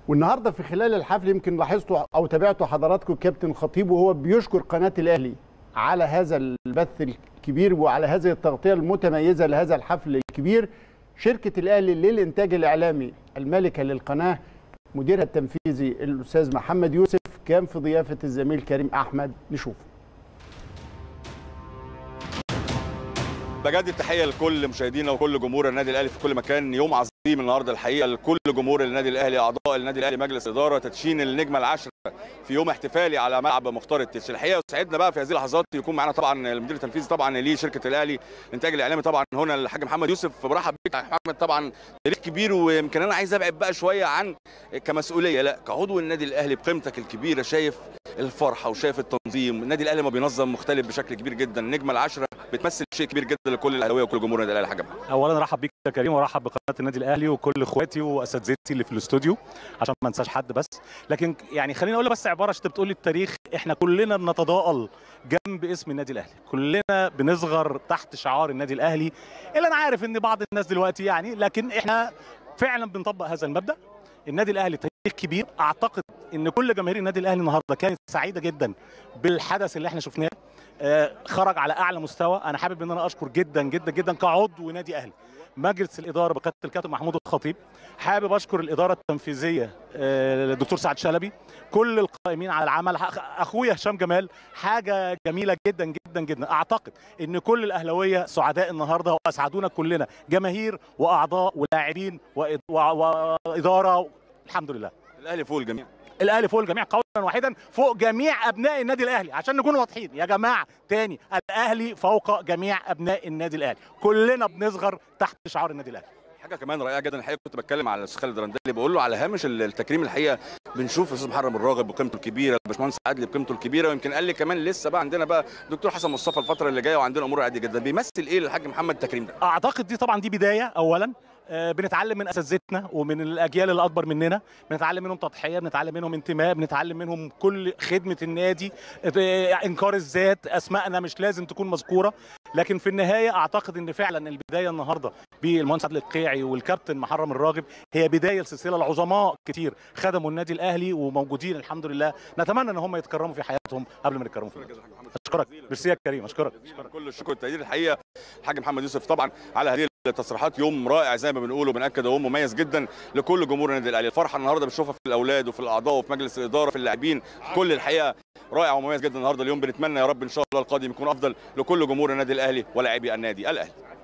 والنهارده في خلال الحفل يمكن لاحظتوا او تابعتوا حضراتكم الكابتن خطيب وهو بيشكر قناه الاهلي على هذا البث الكبير وعلى هذه التغطيه المتميزه لهذا الحفل الكبير شركه الاهلي للانتاج الاعلامي المالكه للقناه مديرها التنفيذي الاستاذ محمد يوسف كان في ضيافه الزميل كريم احمد نشوف بجد التحيه لكل مشاهدينا وكل جمهور النادي الاهلي في كل مكان يوم عظيم النهارده الحقيقه لكل جمهور النادي الاهلي اعضاء النادي الاهلي مجلس اداره تدشين النجمه العاشره في يوم احتفالي على ملعب مختار التتش الحقيقه سعدنا بقى في هذه اللحظات يكون معانا طبعا المدير التنفيذي طبعا لشركه الاهلي الانتاج الاعلامي طبعا هنا الحاج محمد يوسف برحب بيك يا محمد طبعا تاريخ كبير ويمكن انا عايز ابعد بقى شويه عن كمسؤوليه لا كعضو النادي الاهلي بقيمتك الكبيره شايف الفرحه وشايف التنظيم النادي الاهلي ما بينظم مختلف بشكل كبير جدا النجمه العاشره بتمثل شيء كبير جدا لكل الاهلاويه وكل جمهور النادي الاهلي حاجه اولا ارحب بيك يا كريم وارحب بقناه النادي الاهلي وكل اخواتي واساتذتي اللي في الاستوديو عشان ما انساش حد بس لكن يعني خليني اقول بس عباره عشان بتقول لي التاريخ احنا كلنا بنتضاءل جنب اسم النادي الاهلي كلنا بنصغر تحت شعار النادي الاهلي الا انا عارف ان بعض الناس دلوقتي يعني لكن احنا فعلا بنطبق هذا المبدا النادي الاهلي تاريخ كبير اعتقد ان كل جماهير النادي الاهلي النهارده كانت سعيده جدا بالحدث اللي احنا شفناه آه خرج على اعلى مستوى انا حابب ان انا اشكر جدا جدا جدا كعضو نادي اهلي مجلس الاداره بقياده الكابتن محمود الخطيب حابب اشكر الاداره التنفيذيه الدكتور سعد شلبي كل القائمين على العمل اخويا هشام جمال حاجه جميله جدا جدا جدا اعتقد ان كل الاهلاويه سعداء النهارده واسعدونا كلنا جماهير واعضاء ولاعبين واداره الحمد لله الاهلي فوق الجميع الاهلي فوق الجميع قولا واحدا فوق جميع ابناء النادي الاهلي عشان نكون واضحين يا جماعه تاني الاهلي فوق جميع ابناء النادي الاهلي كلنا بنصغر تحت شعار النادي الاهلي حاجه كمان رائعه جدا الحقيقه كنت بتكلم على الاستاذ خالد رندلي بقول له على هامش التكريم الحقيقه بنشوف الاستاذ محرم الراغب بقيمته الكبيره الباشمهندس عادل بقيمته الكبيره ويمكن قال لي كمان لسه بقى عندنا بقى دكتور حسن مصطفى الفتره اللي جايه وعندنا امور عاديه جدا بيمثل ايه للحاج محمد التكريم ده اعتقد دي طبعا دي بدايه اولا بنتعلم من اساتذتنا ومن الاجيال اللي اكبر مننا بنتعلم منهم تضحيه بنتعلم منهم انتماء بنتعلم منهم كل خدمه النادي انكار الذات اسمائنا مش لازم تكون مذكوره لكن في النهايه اعتقد ان فعلا البدايه النهارده بالمهندس عادل القيعي والكابتن محرم الراغب هي بدايه لسلسله العظماء كتير خدموا النادي الاهلي وموجودين الحمد لله نتمنى ان هم يتكرموا في حياتهم قبل ما يتكرموا في اشكرك ميرسي يا كريم اشكرك كل الشكر والتقدير الحقيقه الحاج محمد يوسف طبعا على هذه التصريحات يوم رائع زي ما بنقول وبناكد هو مميز جدا لكل جمهور النادي الاهلي الفرحه النهارده بنشوفها في الاولاد وفي الاعضاء وفي مجلس الاداره في اللاعبين كل الحقيقه رائع ومميز جدا النهارده اليوم بنتمنى يا رب ان شاء الله القادم يكون افضل لكل جمهور النادي الاهلي ولاعبي النادي الاهلي